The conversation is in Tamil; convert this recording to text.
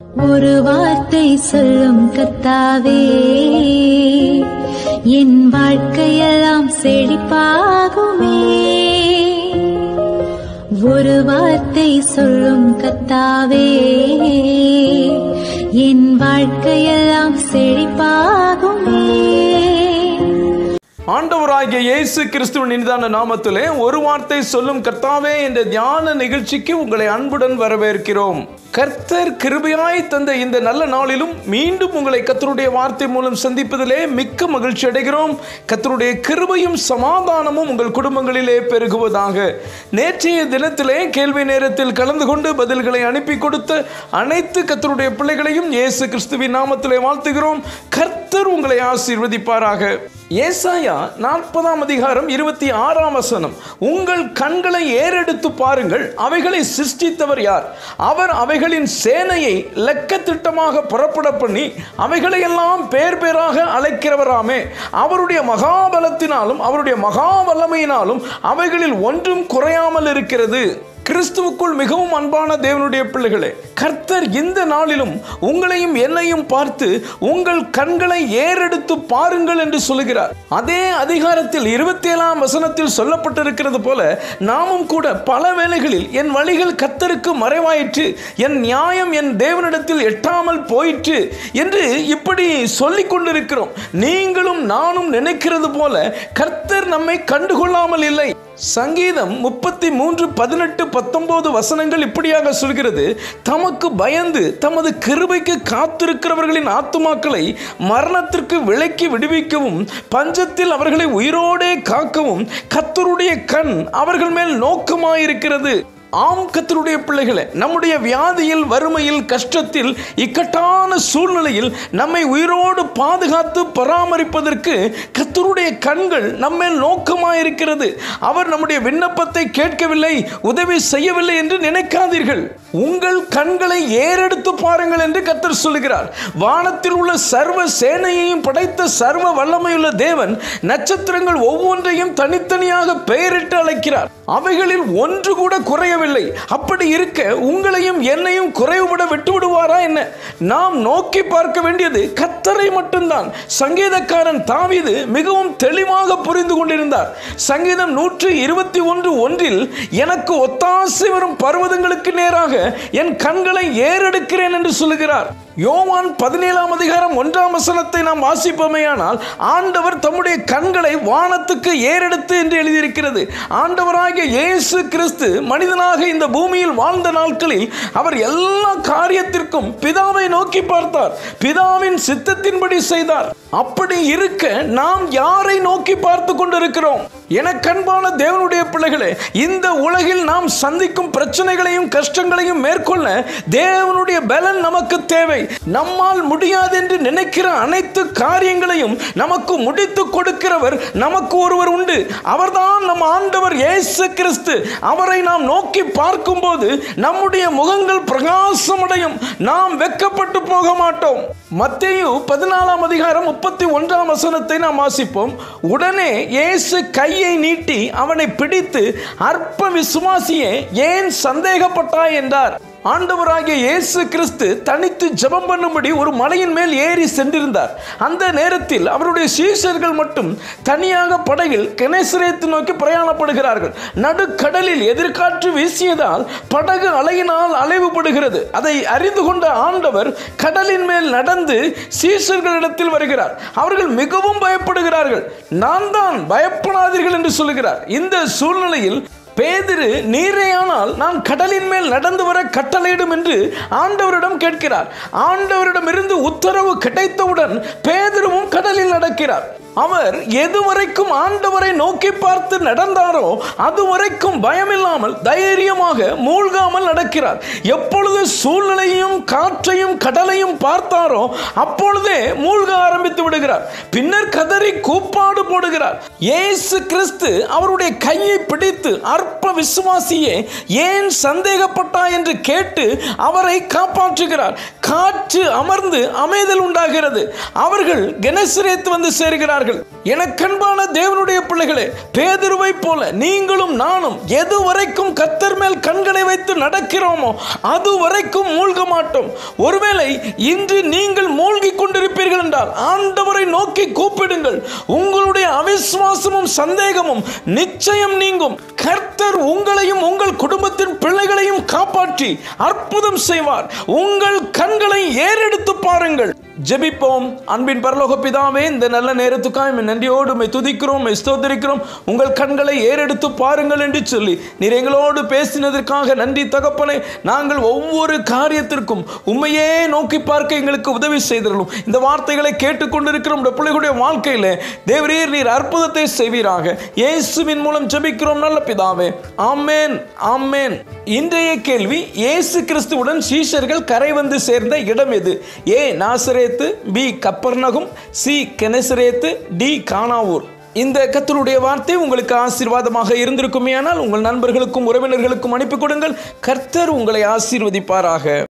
ஒரு வார்த்தை சொல்லும் கத்தாவே என் வாழ்க்கையெல்லாம் செழிப்பாகுமே ஒரு வார்த்தை சொல்லும் கத்தாவே என் வாழ்க்கையெல்லாம் செழிப்பாகுமே ஆண்டவராகிய இயேசு கிறிஸ்துவின் இனிதான நாமத்திலே ஒரு வார்த்தை சொல்லும் கர்த்தாவே என்ற தியான நிகழ்ச்சிக்கு உங்களை அன்புடன் வரவேற்கிறோம் கர்த்தர் கிருபையாய் தந்த இந்த நல்ல நாளிலும் மீண்டும் உங்களை கர்த்தருடைய வார்த்தை மூலம் சந்திப்பதிலே மிக்க மகிழ்ச்சி அடைகிறோம் கர்த்தருடைய கிருபையும் சமாதானமும் உங்கள் குடும்பங்களிலே பெருகுவதாக நேற்றைய தினத்திலே கேள்வி நேரத்தில் கலந்து கொண்டு பதில்களை அனுப்பி கொடுத்த அனைத்து கர்த்தருடைய பிள்ளைகளையும் இயேசு கிறிஸ்துவின் நாமத்திலே வாழ்த்துகிறோம் கர்த்தர் உங்களை ஆசீர்வதிப்பாராக ஏசாயா நாற்பதாம் அதிகாரம் இருபத்தி ஆறாம் வசனம் உங்கள் கண்களை ஏறெடுத்து பாருங்கள் அவைகளை சிருஷ்டித்தவர் யார் அவர் அவைகளின் சேனையை லக்கத்திட்டமாக புறப்பட பண்ணி அவைகளையெல்லாம் பேர் பேராக அழைக்கிறவராமே அவருடைய மகாபலத்தினாலும் அவருடைய மகா வல்லமையினாலும் அவைகளில் ஒன்றும் குறையாமல் இருக்கிறது கிறிஸ்துவுக்குள் மிகவும் அன்பான தேவனுடைய பிள்ளைகளே கர்த்தர் இந்த நாளிலும் உங்களையும் என்னையும் பார்த்து உங்கள் கண்களை ஏறெடுத்து பாருங்கள் என்று சொல்லுகிறார் அதே அதிகாரத்தில் இருபத்தி ஏழாம் வசனத்தில் சொல்லப்பட்டிருக்கிறது போல நாமும் கூட பல வேளைகளில் என் வழிகள் கர்த்தருக்கு மறைவாயிற்று என் நியாயம் என் தேவனிடத்தில் எட்டாமல் போயிற்று என்று இப்படி சொல்லிக் கொண்டிருக்கிறோம் நீங்களும் நானும் நினைக்கிறது போல கர்த்தர் நம்மை கண்டுகொள்ளாமல் இல்லை சங்கீதம் முப்பத்தி மூன்று பதினெட்டு பத்தொன்பது வசனங்கள் இப்படியாக சொல்கிறது தமக்கு பயந்து தமது கிருபைக்கு காத்திருக்கிறவர்களின் ஆத்துமாக்களை மரணத்திற்கு விலக்கி விடுவிக்கவும் பஞ்சத்தில் அவர்களை உயிரோடே காக்கவும் கத்தருடைய கண் அவர்கள் மேல் நோக்கமாயிருக்கிறது ஆம் கத்தருடைய பிள்ளைகளே நம்முடைய வியாதியில் வறுமையில் கஷ்டத்தில் இக்கட்டான சூழ்நிலையில் நம்மை உயிரோடு பாதுகாத்து பராமரிப்பதற்கு கத்தருடைய கண்கள் நம்மேல் நோக்கமாயிருக்கிறது அவர் நம்முடைய விண்ணப்பத்தை கேட்கவில்லை உதவி செய்யவில்லை என்று நினைக்காதீர்கள் உங்கள் கண்களை ஏறெடுத்து பாருங்கள் என்று கத்தர் சொல்லுகிறார் வானத்தில் உள்ள சர்வ சேனையையும் படைத்த சர்வ வல்லமையுள்ள தேவன் நட்சத்திரங்கள் ஒவ்வொன்றையும் தனித்தனியாக பெயரிட்டு அழைக்கிறார் அவைகளில் ஒன்று கூட குறையவில்லை அப்படி இருக்க உங்களையும் என்னையும் குறைவுபட விட்டு விடுவாரா என்ன நாம் நோக்கி பார்க்க வேண்டியது கத்தரை மட்டும்தான் சங்கீதக்காரன் தாவீது மிகவும் தெளிவாக புரிந்து கொண்டிருந்தார் சங்கீதம் நூற்று இருபத்தி ஒன்று ஒன்றில் எனக்கு ஒத்தாசை வரும் பர்வதங்களுக்கு நேராக என் கண்களை ஏறெடுக்கிறேன் என்று சொல்லுகிறார் யோவான் பதினேழாம் அதிகாரம் ஒன்றாம் வசனத்தை நாம் வாசிப்போமேயானால் ஆண்டவர் தம்முடைய கண்களை வானத்துக்கு ஏறெடுத்து என்று எழுதியிருக்கிறது ஆண்டவராகிய இயேசு கிறிஸ்து மனிதனாக இந்த பூமியில் வாழ்ந்த நாட்களில் அவர் எல்லா காரியத்திற்கும் பிதாவை நோக்கி பார்த்தார் பிதாவின் சித்தத்தின்படி செய்தார் அப்படி இருக்க நாம் யாரை நோக்கி பார்த்து கொண்டிருக்கிறோம் என கண்பான தேவனுடைய பிள்ளைகளே இந்த உலகில் நாம் சந்திக்கும் பிரச்சனைகளையும் கஷ்டங்களையும் மேற்கொள்ள தேவனுடைய பலன் நமக்கு தேவை நம்மால் முடியாது என்று நினைக்கிற அனைத்து காரியங்களையும் நமக்கு முடித்து கொடுக்கிறவர் நமக்கு ஒருவர் உண்டு அவர்தான் நம் ஆண்டவர் இயேசு கிறிஸ்து அவரை நாம் நோக்கி பார்க்கும்போது நம்முடைய முகங்கள் பிரகாசமடையும் நாம் வெக்கப்பட்டு போக மாட்டோம் மத்தேயு பதினாலாம் அதிகாரம் முப்பத்தி ஒன்றாம் வசனத்தை நாம் வாசிப்போம் உடனே இயேசு கையை நீட்டி அவனை பிடித்து அற்ப விசுவாசியே ஏன் சந்தேகப்பட்டாய் என்றார் ஆண்டவராகிய இயேசு கிறிஸ்து தனித்து ஜெபம் பண்ணும்படி ஒரு மலையின் மேல் ஏறி சென்றிருந்தார் அந்த நேரத்தில் அவருடைய சீஷர்கள் மட்டும் தனியாக படகில் கெனேசரேத்து நோக்கி பிரயாணப்படுகிறார்கள் நடுக்கடலில் எதிர்காற்று வீசியதால் படகு அலையினால் அலைவுபடுகிறது அதை அறிந்து கொண்ட ஆண்டவர் கடலின் மேல் நடந்து சீஷர்களிடத்தில் வருகிறார் அவர்கள் மிகவும் பயப்படுகிறார்கள் நான் தான் பயப்படாதீர்கள் என்று சொல்லுகிறார் இந்த சூழ்நிலையில் பேதிரு நீரேயானால் நான் கடலின் மேல் நடந்து வர கட்டளையிடும் என்று ஆண்டவரிடம் கேட்கிறார் ஆண்டவரிடம் இருந்து உத்தரவு கிடைத்தவுடன் பேதிருவும் கடலில் நடக்கிறார் அவர் எதுவரைக்கும் ஆண்டவரை நோக்கி பார்த்து நடந்தாரோ அதுவரைக்கும் பயமில்லாமல் தைரியமாக மூழ்காமல் நடக்கிறார் எப்பொழுது சூழ்நிலையும் காற்றையும் கடலையும் பார்த்தாரோ அப்பொழுதே மூழ்க ஆரம்பித்து விடுகிறார் பின்னர் கதறி கூப்பாடு போடுகிறார் இயேசு கிறிஸ்து அவருடைய கையை பிடித்து அற்ப விசுவாசியே ஏன் சந்தேகப்பட்டா என்று கேட்டு அவரை காப்பாற்றுகிறார் காற்று அமர்ந்து அமைதல் உண்டாகிறது அவர்கள் கெனசரேத்து வந்து சேர்கிறார்கள் எனக்கன்பான தேவனுடைய பிள்ளைகளே பேதுருவை போல நீங்களும் நானும் எது வரைக்கும் கத்தர் மேல் கண்களை வைத்து நடக்கிறோமோ அது வரைக்கும் மூழ்க மாட்டோம் ஒருவேளை இன்று நீங்கள் மூழ்கி கொண்டிருப்பீர்கள் என்றால் ஆண்டவரை நோக்கி கூப்பிடுங்கள் உங்களுடைய அவிசுவாசமும் சந்தேகமும் நிச்சயம் நீங்கும் கர்த்தர் உங்களையும் உங்கள் குடும்பத்தின் பிள்ளைகளையும் காப்பாற்றி அற்புதம் செய்வார் உங்கள் கண்களை ஏறெடுத்து பாருங்கள் ஜெபிப்போம் அன்பின் பரலோக பிதாவே இந்த நல்ல நேரத்துக்காக உம்மை நன்றியோடு உம்மை துதிக்கிறோம் உம்மை ஸ்தோத்திரிக்கிறோம் உங்கள் கண்களை ஏறெடுத்து பாருங்கள் என்று சொல்லி நீர் எங்களோடு பேசினதற்காக நன்றி தகப்பனே நாங்கள் ஒவ்வொரு காரியத்திற்கும் உண்மையே நோக்கி பார்க்க எங்களுக்கு உதவி செய்திருளும் இந்த வார்த்தைகளை கேட்டுக்கொண்டிருக்கிற உடைய பிள்ளைகளுடைய வாழ்க்கையில தேவரீர் நீர் அற்புதத்தை செய்வீராக இயேசுவின் மூலம் ஜெபிக்கிறோம் நல்ல பிதாவே ஆமேன் ஆமேன் இன்றைய கேள்வி இயேசு கிறிஸ்துவுடன் சீஷர்கள் கரை வந்து சேர்ந்த இடம் எது A Nazareth B Capernaum C Gennesaret D கானாவூர் இந்த கத்தருடைய வார்த்தை உங்களுக்கு ஆசீர்வாதமாக இருந்திருக்குமே ஆனால் உங்கள் நண்பர்களுக்கும் உறவினர்களுக்கும் அனுப்பி கொடுங்கள் கர்த்தர் உங்களை ஆசீர்வதிப்பாராக